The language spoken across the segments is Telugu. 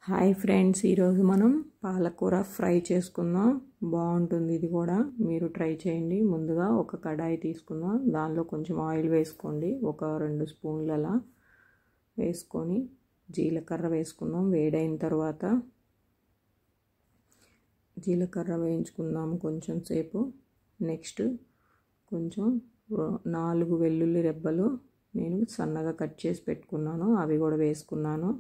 హాయ్ ఫ్రెండ్స్ ఈరోజు మనం పాలకూర ఫ్రై చేసుకుందాం బాగుంటుంది ఇది కూడా మీరు ట్రై చేయండి ముందుగా ఒక కడాయి తీసుకుందాం దానిలో కొంచెం ఆయిల్ వేసుకోండి ఒక రెండు స్పూన్లు అలా వేసుకొని జీలకర్ర వేసుకుందాం వేడైన తర్వాత జీలకర్ర వేయించుకుందాము కొంచెం సేపు నెక్స్ట్ కొంచెం నాలుగు వెల్లుల్లి రెబ్బలు నేను సన్నగా కట్ చేసి పెట్టుకున్నాను అవి కూడా వేసుకున్నాను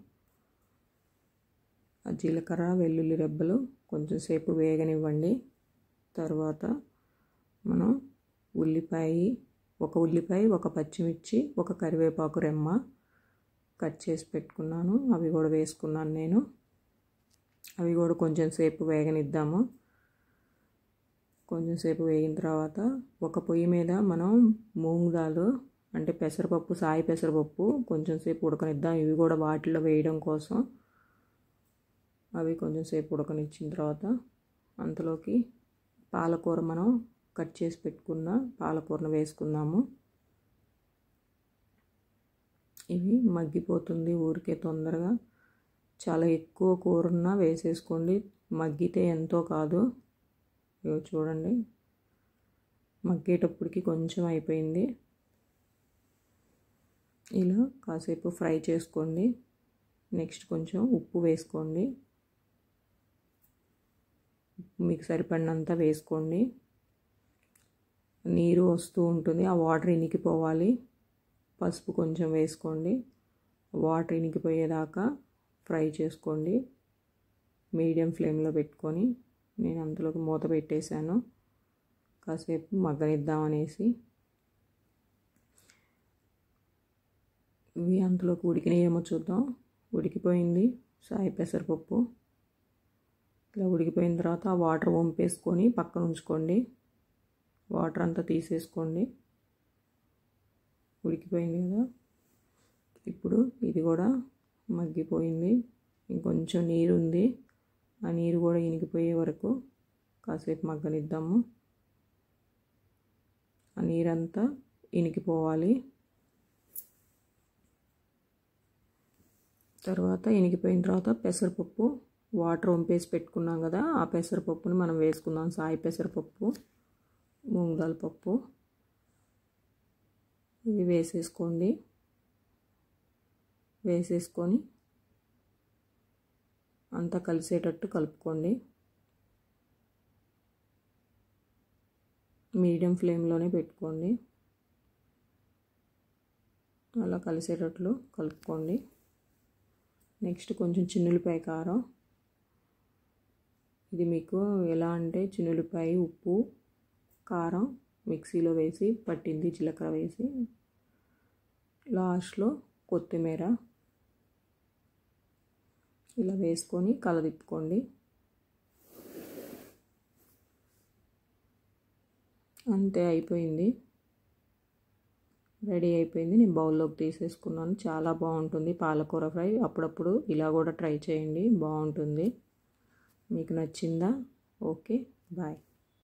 జీలకర్ర వెల్లుల్లి రెబ్బలు కొంచెం సేపు వేగనివ్వండి తర్వాత మనం ఉల్లిపాయ ఒక ఉల్లిపాయ ఒక పచ్చిమిర్చి ఒక కరివేపాకు రెమ్మ కట్ చేసి పెట్టుకున్నాను అవి కూడా వేసుకున్నాను నేను అవి కూడా కొంచెం సేపు వేగనిద్దాము కొంచెం సేపు వేగిన తర్వాత ఒక పొయ్యి మీద మనం మూంగ్ దాల్ అంటే పెసరపప్పు సాయి పెసరపప్పు కొంచెం సేపు ఉడకనిద్దాం ఇవి కూడా వాటిలో వేయడం కోసం అవి కొంచెం సేపు ఉడకనిచ్చిన తర్వాత అంతలోకి పాలకూర మనం కట్ చేసి పెట్టుకున్న పాలకూరను వేసుకుందాము ఇవి మగ్గిపోతుంది ఊరికే తొందరగా చాలా ఎక్కువ కూరన్న వేసేసుకోండి మగ్గితే ఎంతో కాదు ఇవి చూడండి మగ్గేటప్పటికి కొంచెం అయిపోయింది ఇలా కాసేపు ఫ్రై చేసుకోండి నెక్స్ట్ కొంచెం ఉప్పు వేసుకోండి మీకు సరిపడినంత వేసుకోండి నీరు వస్తూ ఉంటుంది ఆ వాటర్ ఇనికిపోవాలి పసుపు కొంచెం వేసుకోండి వాటర్ ఇనికిపోయేదాకా ఫ్రై చేసుకోండి మీడియం ఫ్లేమ్లో పెట్టుకొని నేను అంతలోకి మూత పెట్టేశాను కాసేపు మగ్గనిద్దామనేసి ఇవి అంతలోకి ఉడికినాయేమో చూద్దాం ఉడికిపోయింది సాయి పెసరపప్పు ఇలా ఉడికిపోయిన తర్వాత ఆ వాటర్ వంపేసుకొని పక్కన ఉంచుకోండి వాటర్ అంతా తీసేసుకోండి ఉడికిపోయింది కదా ఇప్పుడు ఇది కూడా మగ్గిపోయింది ఇంకొంచెం నీరు ఉంది ఆ నీరు కూడా ఇనికిపోయే వరకు కాసేపు మగ్గనిద్దాము ఆ నీరంతా ఇనికిపోవాలి తర్వాత ఇనికిపోయిన తర్వాత పెసరపప్పు వాటర్ వంపేసి పెట్టుకున్నాం కదా ఆ పెసరపప్పుని మనం వేసుకుందాం సాయి పెసరపప్పు మూంగాల పప్పు ఇవి వేసేసుకోండి వేసేసుకొని అంతా కలిసేటట్టు కలుపుకోండి మీడియం ఫ్లేమ్లోనే పెట్టుకోండి అలా కలిసేటట్లు కలుపుకోండి నెక్స్ట్ కొంచెం చిన్నులపాయ కారం ఇది మీకు ఎలా అంటే చిన్నులపాయ ఉప్పు కారం మిక్సీలో వేసి పట్టింది జీలకర్ర వేసి లాస్ట్లో కొత్తిమీర ఇలా వేసుకొని కలదిప్పుకోండి అంతే అయిపోయింది రెడీ అయిపోయింది నేను బౌల్లోకి తీసేసుకున్నాను చాలా బాగుంటుంది పాలకూర ఫ్రై అప్పుడప్పుడు ఇలా కూడా ట్రై చేయండి బాగుంటుంది మీకు నచ్చిందా ఓకే బాయ్